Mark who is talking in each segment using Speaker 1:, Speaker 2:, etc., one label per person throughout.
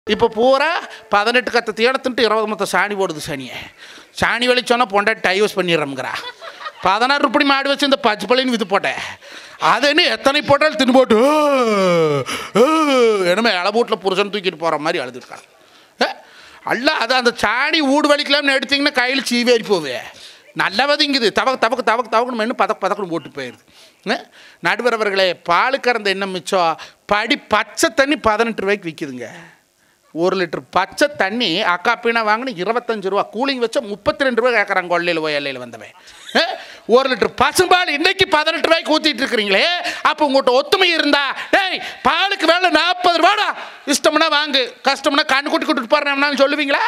Speaker 1: இப்போ பூரா பதினெட்டு கத்த தீடத்துன்ட்டு இருபது மொத்தம் சாணி போடுது சனியை சாணி வெளிச்சோன்னா பொண்டாட்டி டைவர்ஸ் பண்ணிடுறோம்ங்கிறா பதினாறு ரூபாய் மாடு வச்சு இந்த பச்சை பள்ளின்னு வித்து போட்டேன் அது என்ன எத்தனை போட்டாலும் தின்னு போட்டு என்னமே இளபூட்டில் புருஷன் தூக்கிட்டு போகிற மாதிரி அழுதுருக்காங்க அல்ல அது அந்த சாணி ஊடு வலிக்கலாம்னு எடுத்தீங்கன்னா கையில் சீவேறி போவே நல்லவதுங்குது தவக்கு தவக்கு தவக்கு தவக்குன்னு மென்று பதக்கு பதக்குன்னு போட்டு போயிடுது என்ன? நடுவர் அவர்களே பால் கறந்த என்ன மிச்சம் படி பச்சை தண்ணி பதினெட்டு ரூபாய்க்கு விற்கிதுங்க ஒரு லிட்டர் பச்சை தண்ணி அக்கா பீனா வாங்கின இருபத்தஞ்சு ரூபா கூலிங் வச்சா முப்பத்தி ரெண்டு ரூபா கேட்குறாங்க கொள்ளையில் போய் எல்லையில் வந்தவன் ஆ? ஒரு லிட்டர் பசும்பால் இன்னைக்கு பதினெட்டு ரூபாய்க்கு ஊற்றிட்டு இருக்கிறீங்களே அப்போ உங்கள்கிட்ட ஒத்துமை இருந்தா டேய் பாலுக்கு வேலை நாற்பது ரூபாடா இஷ்டம்னா வாங்கு கஷ்டம்னா கண்ணு குட்டி கூட்டிட்டு போறேன் சொல்லுவீங்களா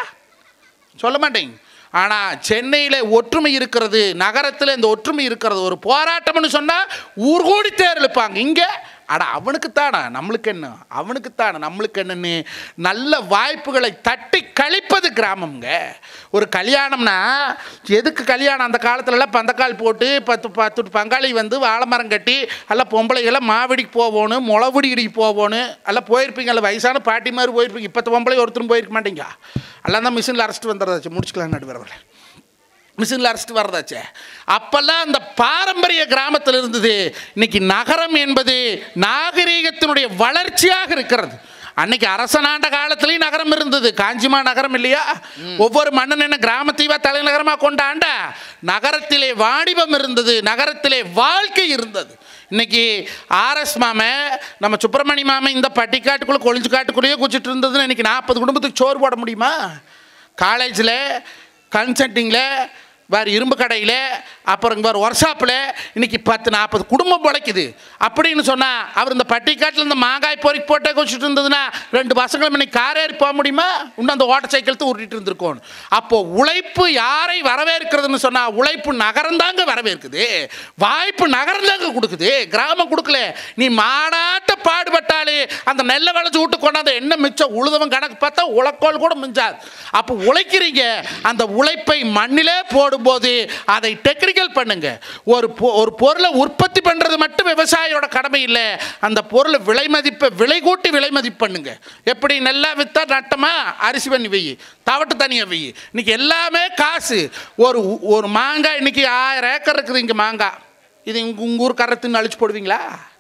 Speaker 1: சொல்ல மாட்டேங்க ஆனால் சென்னையில் ஒற்றுமை இருக்கிறது நகரத்தில் இந்த ஒற்றுமை இருக்கிறது ஒரு போராட்டம்னு சொன்னால் ஊர் கூடி தேர் இழுப்பாங்க இங்கே அட அவனுக்கு தானா நம்மளுக்கு என்ன அவனுக்கு தானே நம்மளுக்கு என்னன்னு நல்ல வாய்ப்புகளை தட்டி கழிப்பது கிராமம்ங்க ஒரு கல்யாணம்னா எதுக்கு கல்யாணம் அந்த காலத்துலலாம் பந்தக்கால் போட்டு பத்து பத்து பங்காளி வந்து வாழை மரம் கட்டி எல்லாம் பொம்பளைகளை மாவடிக்கு போகணும் முளவுடிக்கு போகணும் எல்லாம் போயிருப்பீங்கல்ல வயசான பாட்டி மாதிரி போயிருப்பீங்க இப்போ பொம்பளை ஒருத்தரும் போயிருக்க மாட்டீங்க எல்லாம் தான் மிஷினில் அரெஸ்ட் வந்துடுறாச்சு முடிச்சுக்கலாம் நடுவரவர்களே மிஷினில் அரெஸ்ட் வர்றதாச்சே அப்பெல்லாம் அந்த பாரம்பரிய கிராமத்தில் இருந்தது இன்னைக்கு நகரம் என்பது நாகரீகத்தினுடைய வளர்ச்சியாக இருக்கிறது அன்னைக்கு அரசனாண்ட காலத்திலையும் நகரம் இருந்தது காஞ்சிமா நகரம் இல்லையா ஒவ்வொரு மன்னன் என்ன கிராமத்தைவா தலைநகரமாக கொண்டாண்ட நகரத்திலே வாணிபம் இருந்தது நகரத்திலே வாழ்க்கை இருந்தது இன்னைக்கு ஆர்எஸ் மாம நம்ம சுப்பிரமணி மாமன் இந்த பட்டிக்காட்டுக்குள்ளே கொழிஞ்சு காட்டுக்குள்ளேயே குச்சிட்டு இருந்ததுன்னு இன்னைக்கு நாற்பது குடும்பத்துக்கு சோறு போட முடியுமா காலேஜில் கன்சல்ட்டிங்கில் வேறு இரும்பு கடையில் அப்புறம் வேறு ஒர்க் ஷாப்பில் இன்னைக்கு பத்து நாற்பது குடும்பம் பிழைக்குது அப்படின்னு சொன்னால் அவர் இந்த பட்டிக்காட்டில் இந்த மாங்காய் பொறுக்கி போட்டே குச்சிட்டு இருந்ததுன்னா ரெண்டு பசங்களும் இன்னைக்கு கார் ஏறி போக முடியுமா இன்னும் அந்த ஓட்ட சைக்கிள் தான் உருட்டிட்டு இருந்திருக்கோம் அப்போ உழைப்பு யாரை வரவேற்கிறதுன்னு சொன்னால் உழைப்பு நகரம் தாங்க வரவேற்குது வாய்ப்பு நகரம் தாங்க கொடுக்குது கிராமம் கொடுக்கல நீ மாடாட்ட பாடுபட்டாலே அந்த நெல்லை விளைச்சு விட்டு கொண்டாந்து என்ன மிச்சம் உழுதவன் கணக்கு பார்த்தா உழைக்கோல் கூட மிஞ்சாது அப்போ உழைக்கிறீங்க அந்த உழைப்பை மண்ணிலே போடும்போது அதை டெக்னிக்கல் பண்ணுங்க ஒரு பொ- ஒரு பொருளை உற்பத்தி பண்ணுறது மட்டும் விவசாயியோட கடமை இல்லை அந்த பொருளை விலை மதிப்பை விலை கூட்டி விலை மதிப்பு பண்ணுங்க எப்படி நெல்லா வித்தா நட்டமா அரிசி பண்ணி வை தவட்டு தனியாக வை இன்னைக்கு எல்லாமே காசு ஒரு ஒரு மாங்காய் இன்னைக்கு ஆயிரம் ஏக்கர் இருக்குது இங்கே மாங்காய் இது இங்கே உங்கள் ஊர் கரத்துன்னு அழிச்சு போடுவீங்களா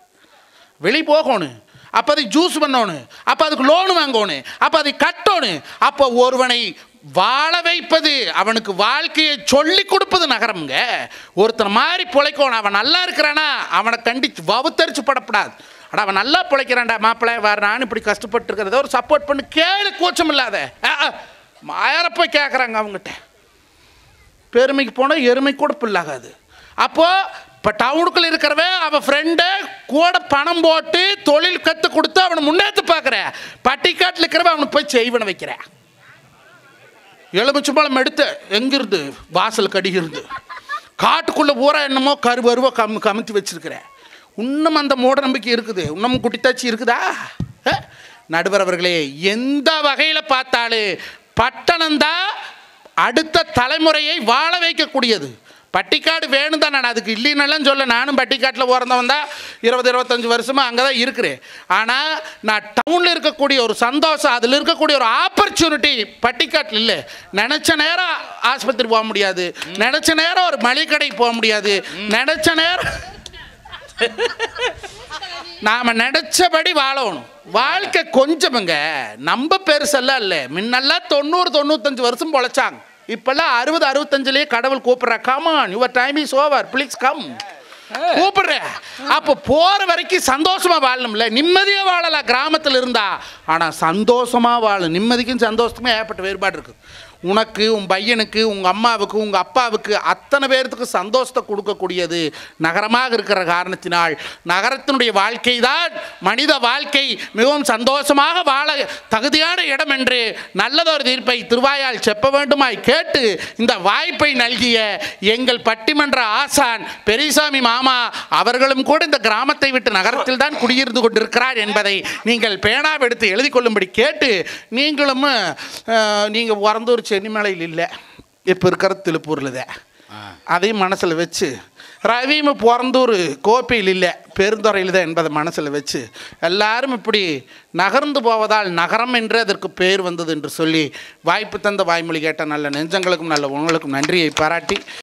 Speaker 1: வெளியே போகணும் அப்போ அதை ஜூஸ் பண்ணணும் அப்போ அதுக்கு லோனு வாங்கணும் அப்போ அதை கட்டணும் அப்போ ஒருவனை வாழ வைப்பது அவனுக்கு வாழ்க்கையை சொல்லி கொடுப்பது நகரம்ங்க ஒருத்தன் மாதிரி பிழைக்கணும் அவன் நல்லா இருக்கிறானா அவனை கண்டிச்சு வவுத்தரிச்சு படப்படாது அட அவன் நல்லா பிழைக்கிறான்டா மாப்பிள்ளை வேறு நான் இப்படி கஷ்டப்பட்டு இருக்கிறத ஒரு சப்போர்ட் பண்ணி கேளு கூச்சம் இல்லாத ஆயிரப்போ கேட்குறாங்க அவங்ககிட்ட பெருமைக்கு போனால் எருமை கூட பில்லாகாது அப்போது இப்போ டவுனுக்குள்ள இருக்கிறவன் அவன் ஃப்ரெண்டை கூட பணம் போட்டு தொழில் கற்றுக் கொடுத்து அவனை முன்னேற்ற பார்க்குற பட்டிக்காட்டில் இருக்கிறவன் அவனுக்கு போய் செய்வனை வைக்கிறேன் எலுமிச்சம்பழம் எடுத்து எங்கிருந்து வாசல் கடிகிருந்து காட்டுக்குள்ளே பூரா என்னமோ கரு வருவா கம் கமுத்தி வச்சிருக்கிறேன் இன்னும் அந்த மூட நம்பிக்கை இருக்குது இன்னமும் குட்டித்தாச்சி இருக்குதா அஹ்? நடுவர் அவர்களே எந்த வகையில் பார்த்தாலும் பட்டணம்தான் அடுத்த தலைமுறையை வாழ வைக்கக்கூடியது பட்டிக்காடு வேணும் தான் நான் அதுக்கு இல்லைன்னெல்லாம் சொல்ல நானும் பட்டிக்காட்டில் பிறந்தவன் தான் இருபது இருபத்தஞ்சி வருஷமாக அங்கே தான் இருக்கிறேன் ஆனால் நான் டவுனில் இருக்கக்கூடிய ஒரு சந்தோஷம் அதில் இருக்கக்கூடிய ஒரு ஆப்பர்ச்சுனிட்டி பட்டிக்காட்டில் இல்லை நினச்ச நேரம் ஆஸ்பத்திரி போக முடியாது நினச்ச நேரம் ஒரு மளிகை கடைக்கு போக முடியாது நினச்ச நேரம் நாம் நினச்சபடி வாழணும் வாழ்க்கை கொஞ்சமுங்க நம்ம பெருசெல்லாம் இல்லை முன்னெல்லாம் தொண்ணூறு தொண்ணூத்தஞ்சு வருஷம் பொழைச்சாங்க இப்பெல்லாம் அறுபது அறுபத்தஞ்சுலேயே கடவுள் கூப்பிட்ற come on your time is over please come கூப்பிடுறேன் அப்போ போகிற வரைக்கும் சந்தோஷமா வாழணும்ல நிம்மதியாக வாழலாம் கிராமத்தில் இருந்தா ஆனால் சந்தோஷமா வாழும் நிம்மதிக்கும் சந்தோஷத்துக்கும் ஏற்பட்ட வேறுபாடு இருக்குது உனக்கு உன் பையனுக்கு உங்கள் அம்மாவுக்கு உங்கள் அப்பாவுக்கு அத்தனை பேர்த்துக்கு சந்தோஷத்தை கொடுக்கக்கூடியது நகரமாக இருக்கிற காரணத்தினால் நகரத்தினுடைய வாழ்க்கை தான் மனித வாழ்க்கை மிகவும் சந்தோஷமாக வாழ தகுதியான இடம் என்று நல்லதொரு தீர்ப்பை திருவாயால் செப்ப வேண்டுமாய் கேட்டு இந்த வாய்ப்பை நல்கிய எங்கள் பட்டிமன்ற ஆசான் பெரியசாமி மாமா அவர்களும் கூட இந்த கிராமத்தை விட்டு நகரத்தில் தான் குடியிருந்து கொண்டிருக்கிறார் என்பதை நீங்கள் பேனாவெடுத்து எழுதி கொள்ளும்படி கேட்டு நீங்களும் நீங்கள் பிறந்தூர் சென்னிமலையில் இல்லை இப்போ இருக்கிற திருப்பூரில் தான் அதையும் மனசில் வச்சு ரவியும் பிறந்தூர் கோப்பையில் இல்லை பெருந்துறையில் தான் என்பதை மனசில் வச்சு எல்லாரும் இப்படி நகர்ந்து போவதால் நகரம் என்று அதற்கு பேர் வந்தது என்று சொல்லி வாய்ப்பு தந்த வாய்மொழி கேட்ட நல்ல நெஞ்சங்களுக்கும் நல்ல உங்களுக்கும் நன்றியை பாராட்டி